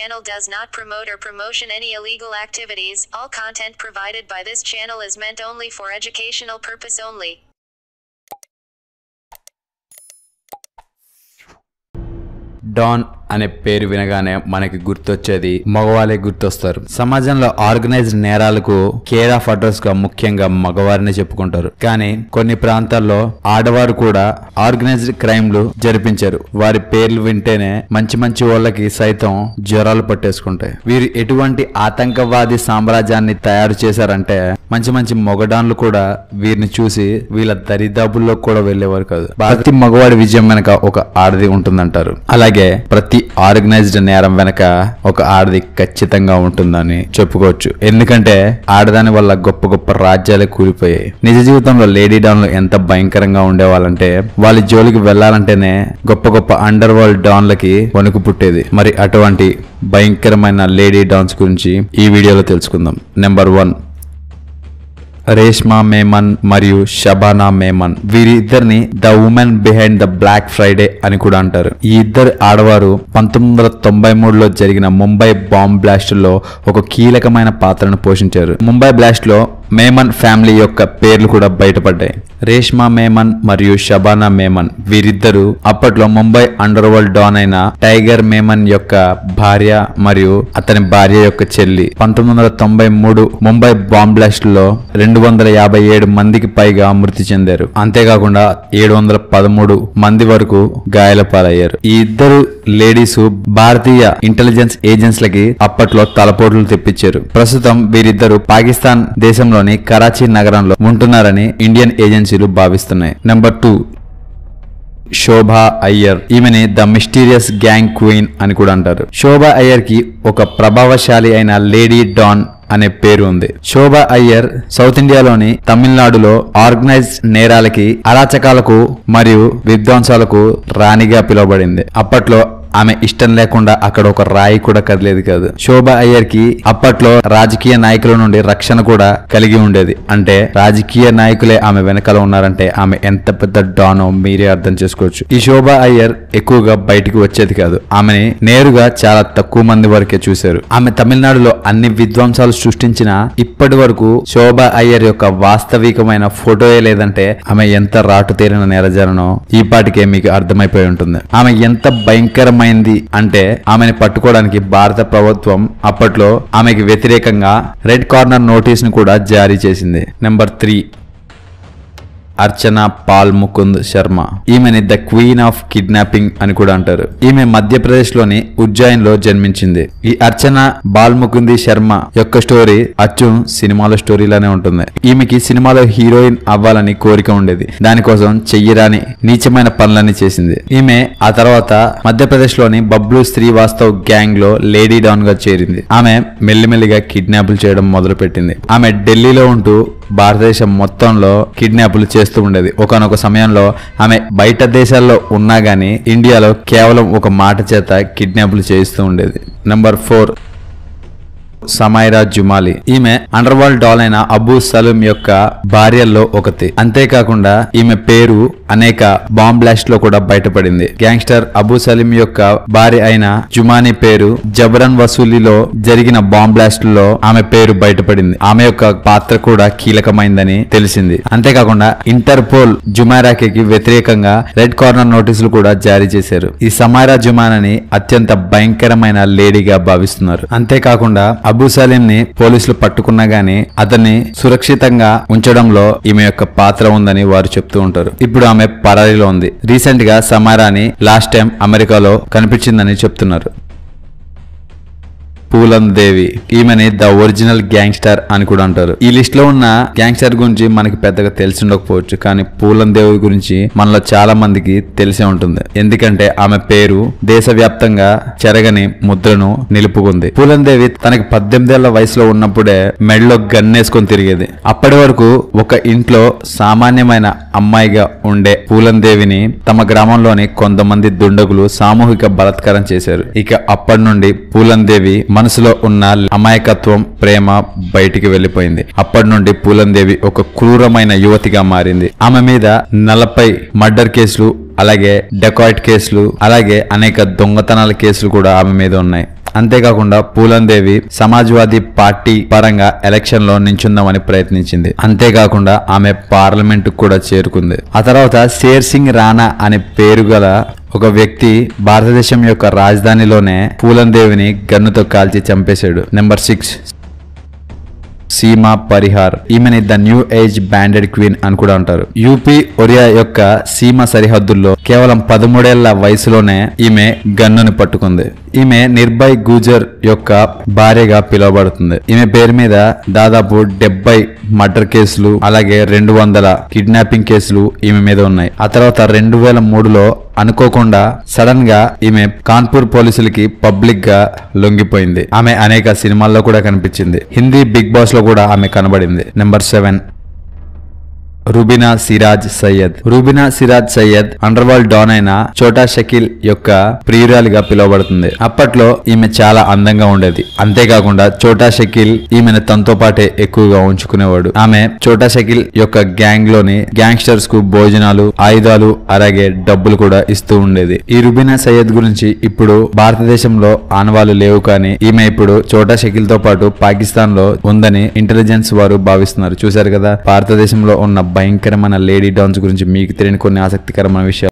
channel does not promote or promotion any illegal activities. All content provided by this channel is meant only for educational purpose only. Don అనే పేరు వినగానే మనకి గుర్తొచ్చేది మగవాళ్ళే గుర్తొస్తారు సమాజంలో organised నేరాలకు care of address గా ముఖ్యంగా మగవారిని చెప్పుకుంటారు కానీ కొన్ని ప్రాంతాల్లో ఆడవారు కూడా ఆర్గనైజ్డ్ క్రైమ్లు జరిపించారు వారి పేర్లు వింటేనే మంచి మంచి వాళ్ళకి సైతం జ్వరాలు పట్టేసుకుంటాయి వీరు ఎటువంటి ఆతంకవాది సామ్రాజ్యాన్ని తయారు చేశారంటే మంచి మంచి మొగడాన్లు కూడా వీరిని చూసి వీళ్ళ దరిదాపుల్లో కూడా వెళ్ళేవారు కాదు ప్రతి మగవాడి విజయం వెనక ఒక ఆడది ఉంటుందంటారు అలాగే ప్రతి ఆర్గనైజ్డ్ నేరం వెనక ఒక ఆడది ఖచ్చితంగా ఉంటుందని చెప్పుకోవచ్చు ఎందుకంటే ఆడదాని వల్ల గొప్ప గొప్ప రాజ్యాలే కూలిపోయాయి నిజ జీవితంలో లేడీ డాన్లు ఎంత భయంకరంగా ఉండేవాళ్ళంటే వాళ్ళ జోలికి వెళ్ళాలంటేనే గొప్ప గొప్ప అండర్ వరల్డ్ డాన్లకి వణుకు పుట్టేది మరి అటువంటి భయంకరమైన లేడీ డాన్స్ గురించి ఈ వీడియోలో తెలుసుకుందాం నెంబర్ వన్ రేష్మా మేమన్ మరియు షబానా మేమన్ వీరిద్దరిని the women behind the black Friday అని కూడా అంటారు ఈ ఇద్దరు ఆడవారు పంతొమ్మిది వందల తొంభై మూడులో జరిగిన ముంబై బాంబ్ బ్లాస్ట్ లో ఒక కీలకమైన పాత్రను పోషించారు ముంబై బ్లాస్ట్ లో మేమన్ ఫ్యామిలీ యొక్క పేర్లు కూడా బయటపడ్డాయి రేష్మా మేమన్ మరియు షబానా మేమన్ వీరిద్దరూ అప్పట్లో ముంబై అండర్ వరల్డ్ డాన్ అయిన టైగర్ మేమన్ యొక్క భార్య మరియు అతని భార్య యొక్క చెల్లి పంతొమ్మిది వందల తొంభై మూడు ముంబై బాంబ్ బ్లాస్ట్ లో రెండు వందల యాభై ఏడు మందికి పైగా మృతి చెందారు అంతేకాకుండా ఏడు వందల పదమూడు మంది వరకు గాయాల పాలయ్యారు ఈ ఇద్దరు లేడీస్ భారతీయ ఇంటెలిజెన్స్ ఏజెన్సీలకి అప్పట్లో తలపోట్లు తెప్పించారు ప్రస్తుతం వీరిద్దరు పాకిస్తాన్ దేశంలోని కరాచీ నగరంలో ఉంటున్నారని ఇండియన్ ఏజెన్సీలు భావిస్తున్నాయి నెంబర్ టూ శోభా అయ్యర్ ఈమెని ద మిస్టీరియస్ గ్యాంగ్ క్వీన్ అని కూడా అంటారు శోభా అయ్యర్ కి ఒక ప్రభావశాలి అయిన లేడీ డాన్ అనే పేరు ఉంది శోభా అయ్యర్ సౌత్ ఇండియాలోని తమిళనాడులో ఆర్గనైజ్ నేరాలకి అరాచకాలకు మరియు విధ్వంసాలకు రాణిగా పిలువబడింది అప్పట్లో ఆమె ఇష్టం లేకుండా అక్కడ ఒక రాయి కూడా కదిలేదు కాదు శోభ అయ్యర్ కి అప్పట్లో రాజకీయ నాయకుల నుండి రక్షణ కూడా కలిగి ఉండేది అంటే రాజకీయ నాయకులే ఆమె వెనకాల ఉన్నారంటే ఆమె ఎంత పెద్ద డానో మీరే అర్థం చేసుకోవచ్చు ఈ శోభ అయ్యర్ ఎక్కువగా బయటికి వచ్చేది కాదు ఆమెని నేరుగా చాలా తక్కువ మంది వరకే చూశారు ఆమె తమిళనాడులో అన్ని విధ్వంసాలు సృష్టించిన ఇప్పటి వరకు శోభ అయ్యర్ యొక్క వాస్తవికమైన ఫోటోయే లేదంటే ఆమె ఎంత రాటు తేలిన నేరజాలనో ఈ పాటికే మీకు అర్థమైపోయి ఉంటుంది ఆమె ఎంత భయంకరమైంది అంటే ఆమెను పట్టుకోవడానికి భారత ప్రభుత్వం అప్పట్లో ఆమెకి వ్యతిరేకంగా రెడ్ కార్నర్ నోటీస్ ను కూడా జారీ చేసింది నెంబర్ త్రీ అర్చన పాల్ ముకుంద్ శర్మ ఈమెని ద క్వీన్ ఆఫ్ కిడ్నాపింగ్ అని కూడా అంటారు ఈమె మధ్యప్రదేశ్ లోని ఉజ్జాయిన్ లో జన్మించింది ఈ అర్చన బాల్ ముకుంది శర్మ యొక్క స్టోరీ అచ్చు సినిమాలో స్టోరీలానే ఉంటుంది ఈమెకి సినిమాలో హీరోయిన్ అవ్వాలని కోరిక ఉండేది దానికోసం చెయ్యరాని నీచమైన పనులన్నీ చేసింది ఈమె ఆ తర్వాత మధ్యప్రదేశ్ లోని బబ్లు శ్రీవాస్తవ్ గ్యాంగ్ లో లేడీ డాన్ గా చేరింది ఆమె మెల్లిమెల్లిగా కిడ్నాపులు చేయడం మొదలుపెట్టింది ఆమె ఢిల్లీలో ఉంటూ భారతదేశం మొత్తంలో కిడ్నాపులు చేస్తూ ఉండేది ఒకనొక సమయంలో ఆమె బయట దేశాల్లో ఉన్నా గానీ ఇండియాలో కేవలం ఒక మాట చేత కిడ్నాపులు చేయిస్తూ ఉండేది నెంబర్ ఫోర్ సమైరా జుమాలి ఈమె అండర్ వరల్డ్ డాల్ అయిన అబూ సలీం యొక్క భార్యల్లో ఒకటి అంతేకాకుండా ఈమె పేరు అనేక బాంబ్ బ్లాస్ట్ లో కూడా బయటపడింది గ్యాంగ్స్టర్ అబూ సలీం యొక్క భార్య అయిన జుమాని పేరు జబరన్ వసూలిలో జరిగిన బాంబ్ బ్లాస్ట్ లో ఆమె పేరు బయటపడింది ఆమె యొక్క పాత్ర కూడా కీలకమైందని తెలిసింది అంతేకాకుండా ఇంటర్పోల్ జుమైరాకి వ్యతిరేకంగా రెడ్ కార్నర్ నోటీసులు కూడా జారీ చేశారు ఈ సమైరా జుమానని అత్యంత భయంకరమైన లేడీగా భావిస్తున్నారు అంతేకాకుండా అబూ సలీం ని పోలీసులు పట్టుకున్నా గానీ అతన్ని సురక్షితంగా ఉంచడంలో ఈమె యొక్క పాత్ర ఉందని వారు చెప్తూ ఉంటారు ఇప్పుడు ఆమె పరారీలో ఉంది రీసెంట్ గా సమారాని లాస్ట్ టైం అమెరికాలో కనిపించిందని చెప్తున్నారు పూలం దేవి ఈమెని ద ఒరిజినల్ గ్యాంగ్స్టర్ అని కూడా అంటారు ఈ లిస్ట్ లో ఉన్న గ్యాంగ్స్టర్ గురించి మనకి పెద్దగా తెలిసి ఉండకపోవచ్చు కానీ పూలం దేవి గురించి మనలో చాలా మందికి తెలిసే ఉంటుంది ఎందుకంటే ఆమె పేరు దేశవ్యాప్తంగా చెరగని ముద్రను నిలుపుకుంది పూలం దేవి తనకి పద్దెనిమిదేళ్ల వయసులో ఉన్నప్పుడే మెడలో గన్నేసుకొని తిరిగేది అప్పటి వరకు ఒక ఇంట్లో సామాన్యమైన అమ్మాయిగా ఉండే పూలం దేవిని తమ గ్రామంలోని కొంతమంది దుండగులు సామూహిక బలాత్కారం చేశారు ఇక అప్పటి నుండి పూలం దేవి మనసులో ఉన్న అమాయకత్వం ప్రేమ బయటికి వెళ్లిపోయింది అప్పటి నుండి పూలందేవి ఒక క్రూరమైన యువతిగా మారింది ఆమె మీద నలభై మర్డర్ కేసులు అలాగే డెకాయిట్ కేసులు అలాగే అనేక దొంగతనాల కేసులు కూడా ఆమె మీద ఉన్నాయి అంతేకాకుండా పూలందేవి సమాజ్వాదీ పార్టీ పరంగా ఎలక్షన్ లో నించుందామని ప్రయత్నించింది అంతేకాకుండా ఆమె పార్లమెంట్ కూడా చేరుకుంది ఆ తర్వాత షేర్ సింగ్ రాణా అనే పేరు గల ఒక వ్యక్తి భారతదేశం యొక్క రాజధానిలోనే పూలందేవిని గన్నుతో కాల్చి చంపేశాడు నెంబర్ సిక్స్ సీమా పరిహార్ ఈమెని the new age bandit queen అని కూడా అంటారు యూపీ ఒరియా యొక్క సీమ సరిహద్దుల్లో కేవలం పదమూడేళ్ల వయసులోనే ఈమె గన్నుని పట్టుకుంది ఈమె నిర్భయ్ గుజర్ యొక్క భార్యగా పిలువబడుతుంది ఈమె పేరు మీద దాదాపు డెబ్బై మర్డర్ కేసులు అలాగే రెండు వందల కిడ్నాపింగ్ కేసులు ఈమె మీద ఉన్నాయి ఆ తర్వాత రెండు వేల మూడులో అనుకోకుండా సడన్ గా ఈమె కాన్పూర్ పోలీసులకి పబ్లిక్ గా లొంగిపోయింది ఆమె అనేక సినిమాల్లో కూడా కనిపించింది హిందీ బిగ్ బాస్ లో కూడా ఆమె కనబడింది number seven Rubina Siraj Sayyed Rubina Siraj Sayyed underworld don అయిన చోటా షకీల్ యొక్క ప్రియురాలిగా పిలువబడుతుంది అప్పట్లో ఈమె చాలా అందంగా ఉండేది అంతేకాకుండా చోటా షకీల్ ఈమెను తనతో పాటే ఎక్కువగా ఉంచుకునేవాడు ఆమె చోటా షకీల్ యొక్క గ్యాంగ్ లోని గ్యాంగ్స్టర్స్ కు భోజనాలు ఆయుధాలు అలాగే డబ్బులు కూడా ఇస్తూ ఉండేది ఈ రుబినా సయ్యద్ గురించి ఇప్పుడు భారతదేశంలో ఆనవాళ్లు లేవు కానీ ఈమె ఇప్పుడు చోటా షకీల్ తో పాటు పాకిస్తాన్ లో ఉందని ఇంటెలిజెన్స్ వారు భావిస్తున్నారు చూశారు కదా భారతదేశంలో ఉన్న భయంకరమైన లేడీ డాన్స్ గురించి మీకు తెలియని కొన్ని ఆసక్తికరమైన విషయాలు